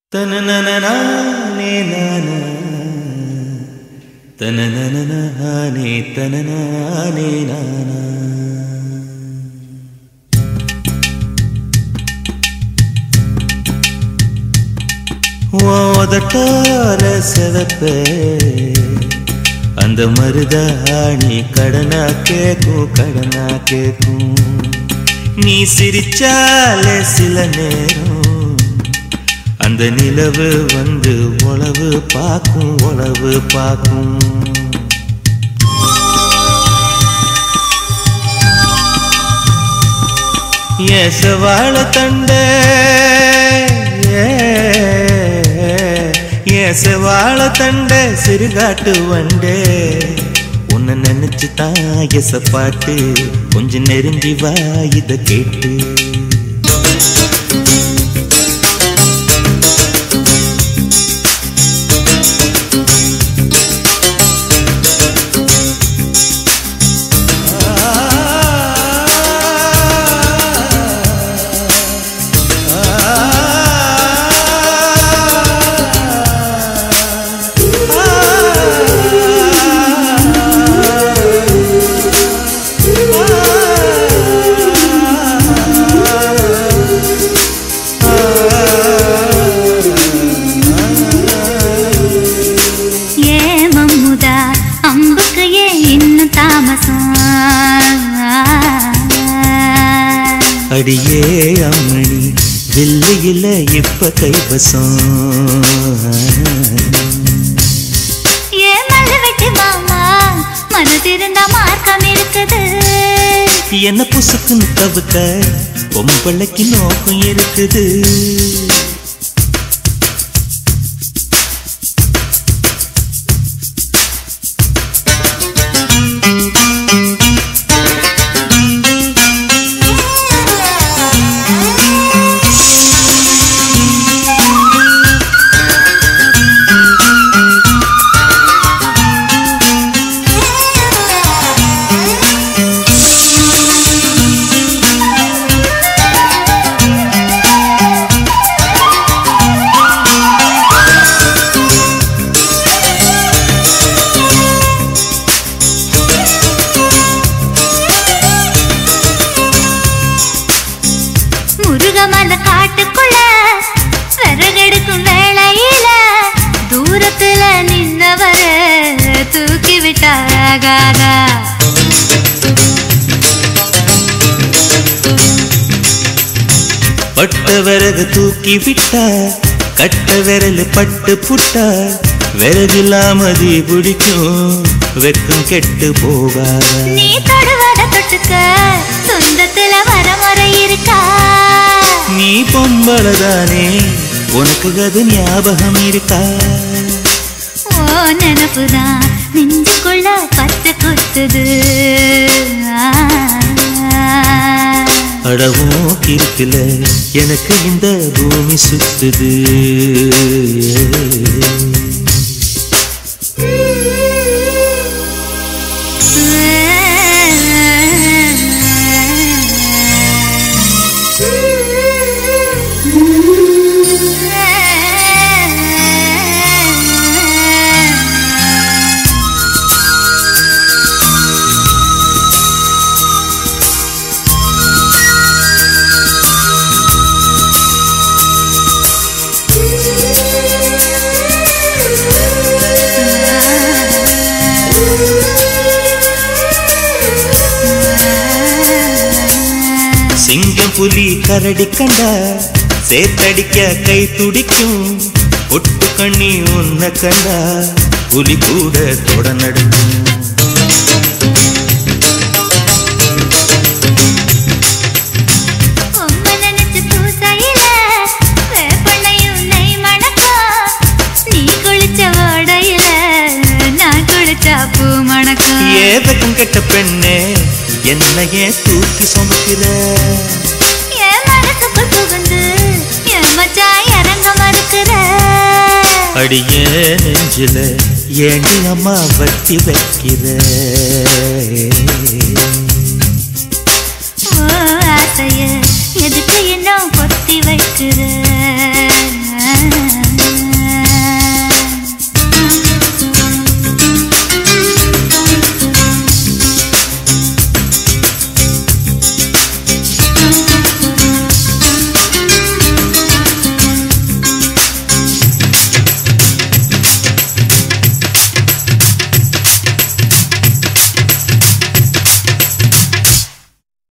தனனனனானே நானா தனனனனானே தனனானே நானா ஓதட்டார செவப்ப அந்த மருதாணி கடனா கேக்கும் கடனா கேக்கும் நீ சிரிச்சாலே சில நேரம் அந்த நிலவு வந்து உளவு பார்க்கும் உளவு பார்க்கும் ஏசவாழ தண்ட ஏசவாழ தண்ட சிறுகாட்டு வண்டே உன்னை நினைச்சு தான் எச பாட்டு கொஞ்சம் நெருங்கி வா இத கேட்டு ஏ மம்முதா அம்புக்கு ஏன் இன்னும் தாமசம் அடியே அம்மணி வில்லையில இப்ப கைவசம் ஏ மல்லு வெட்டி மாமா மனதிருந்தா மார்க்கம் இருக்குது என்ன புசுக்குன்னு தவிக்க பொம்பளைக்கு நோக்கம் இருக்குது முருகமல காட்டுக்குள்ள விறகெடுக்கும் வேளையில தூரத்துல நின்னவர தூக்கி விட்டாகாதா பட்ட விறகு தூக்கி விட்டா கட்ட விரல் பட்டு புட்டா விறகில்லாமதி பிடிக்கும் வெக்கம் கெட்டு போகாத நீ தொடுவத தொட்டுக்க சொந்தத்துல வரமுறை இருக்கா நீ பொம்பளதானே உனக்கு அது ஞாபகம் இருக்கா ஓ நினப்புதான் நெஞ்சுக்குள்ள பத்து குத்துது அடவும் கிருக்குல எனக்கு இந்த பூமி சுத்துது சிங்கம் புலி கரடி கண்டா சேத்தடிக்க கை துடிக்கும் ஒட்டு கண்ணி உன்னை கண்டா புலி கூட தொட நடுக்கும் உம்மை நினைச்சு பூசையில வேப்பெண்ணையும் நெய் மணக்கும். நீ குளிச்ச ஓடையில நான் குளிச்சா பூ மணக்கும். ஏதக்கும் கெட்ட பெண்ணே என்னையே தூக்கி சுமக்கிற என் மனசுக்குள் புகுந்து என் மச்சான் இறங்க மறுக்கிற. அடியே நெஞ்சில ஏண்டி அம்மா வட்டி வைக்கிற ஓ ஆசைய எதுக்கு இன்னும் பொத்தி வைக்கிற